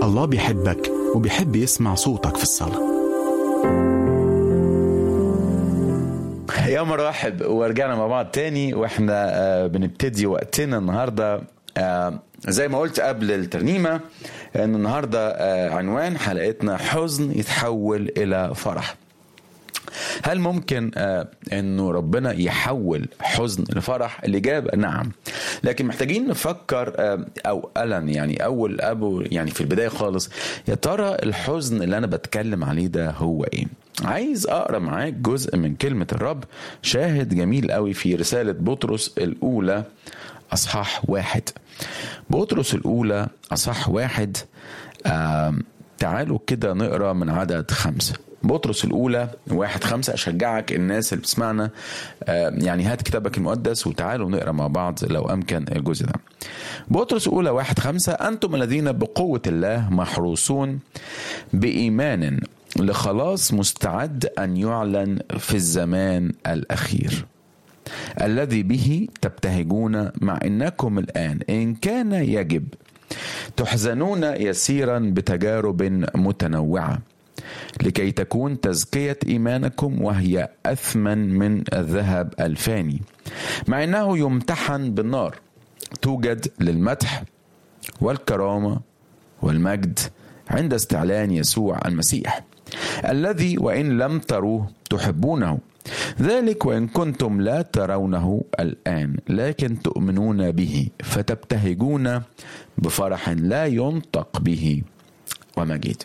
الله بيحبك وبيحب يسمع صوتك في الصلاة يا مرحب ورجعنا مع بعض تاني واحنا آه، بنبتدي وقتنا النهارده آه، زي ما قلت قبل الترنيمه ان النهارده آه، عنوان حلقتنا حزن يتحول الى فرح هل ممكن آه انه ربنا يحول حزن لفرح الاجابه نعم لكن محتاجين نفكر آه اولا يعني اول ابو يعني في البدايه خالص يا ترى الحزن اللي انا بتكلم عليه ده هو ايه عايز اقرا معاك جزء من كلمه الرب شاهد جميل قوي في رساله بطرس الاولى اصحاح واحد بطرس الاولى اصحاح واحد آه تعالوا كده نقرا من عدد خمسه بطرس الأولى واحد خمسة أشجعك الناس اللي بتسمعنا آه، يعني هات كتابك المقدس وتعالوا نقرا مع بعض لو أمكن الجزء ده بطرس الأولى واحد خمسة أنتم الذين بقوة الله محروسون بإيمان لخلاص مستعد أن يعلن في الزمان الأخير الذي به تبتهجون مع انكم الان ان كان يجب تحزنون يسيرا بتجارب متنوعه لكي تكون تزكيه ايمانكم وهي اثمن من الذهب الفاني مع انه يمتحن بالنار توجد للمدح والكرامه والمجد عند استعلان يسوع المسيح الذي وان لم تروه تحبونه ذلك وان كنتم لا ترونه الان لكن تؤمنون به فتبتهجون بفرح لا ينطق به ومجيد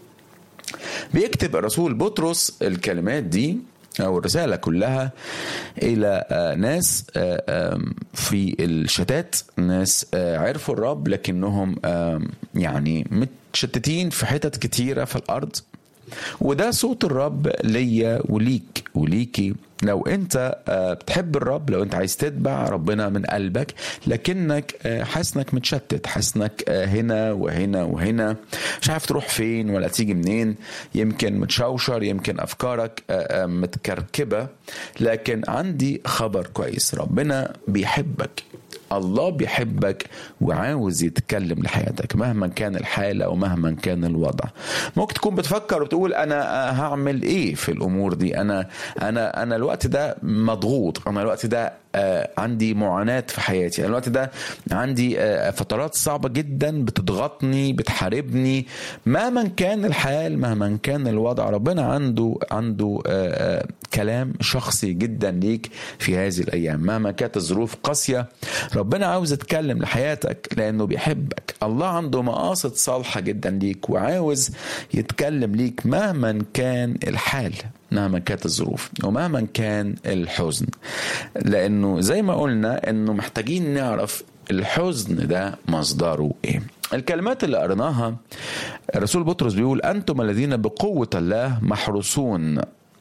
بيكتب الرسول بطرس الكلمات دي او الرساله كلها الى آه، ناس آه، آم، في الشتات ناس آه، عرفوا الرب لكنهم آم، يعني متشتتين في حتت كتيره في الارض وده صوت الرب ليا وليك وليكي لو انت آه، بتحب الرب لو انت عايز تتبع ربنا من قلبك لكنك آه، حاسس انك متشتت حاسس انك آه، هنا وهنا وهنا مش عارف تروح فين ولا تيجي منين يمكن متشوشر يمكن افكارك آه، آه، متكركبه لكن عندي خبر كويس ربنا بيحبك الله بيحبك وعاوز يتكلم لحياتك مهما كان الحال او مهما كان الوضع ممكن تكون بتفكر وتقول انا هعمل ايه في الامور دي انا انا انا الوقت ده مضغوط انا الوقت ده آه، عندي معاناة في حياتي أنا الوقت ده عندي آه، فترات صعبة جدا بتضغطني بتحاربني مهما كان الحال مهما كان الوضع ربنا عنده عنده آه، آه، كلام شخصي جدا ليك في هذه الأيام مهما كانت الظروف قاسية ربنا عاوز يتكلم لحياتك لأنه بيحبك الله عنده مقاصد صالحة جدا ليك وعاوز يتكلم ليك مهما كان الحال مهما كانت الظروف ومهما كان الحزن لانه زي ما قلنا انه محتاجين نعرف الحزن ده مصدره ايه الكلمات اللي قريناها الرسول بطرس بيقول انتم الذين بقوه الله محروسون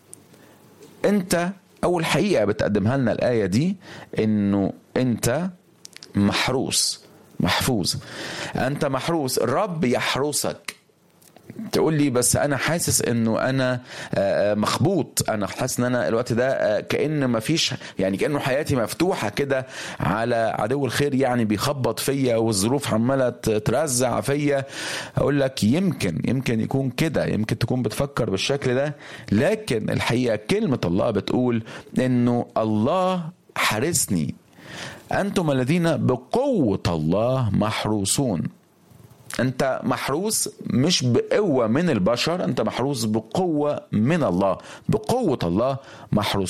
انت اول حقيقه بتقدمها لنا الايه دي انه انت محروس محفوظ انت محروس الرب يحرسك تقول لي بس انا حاسس انه انا آه، مخبوط انا حاسس ان انا الوقت ده آه، كان مفيش يعني كانه حياتي مفتوحه كده على عدو الخير يعني بيخبط فيا والظروف عماله ت- ترزع فيا اقول لك يمكن يمكن يكون كده يمكن تكون بتفكر بالشكل ده لكن الحقيقه كلمه الله بتقول انه الله حارسني انتم الذين بقوه الله محروسون انت محروس مش بقوه من البشر انت محروس بقوه من الله بقوه الله محروس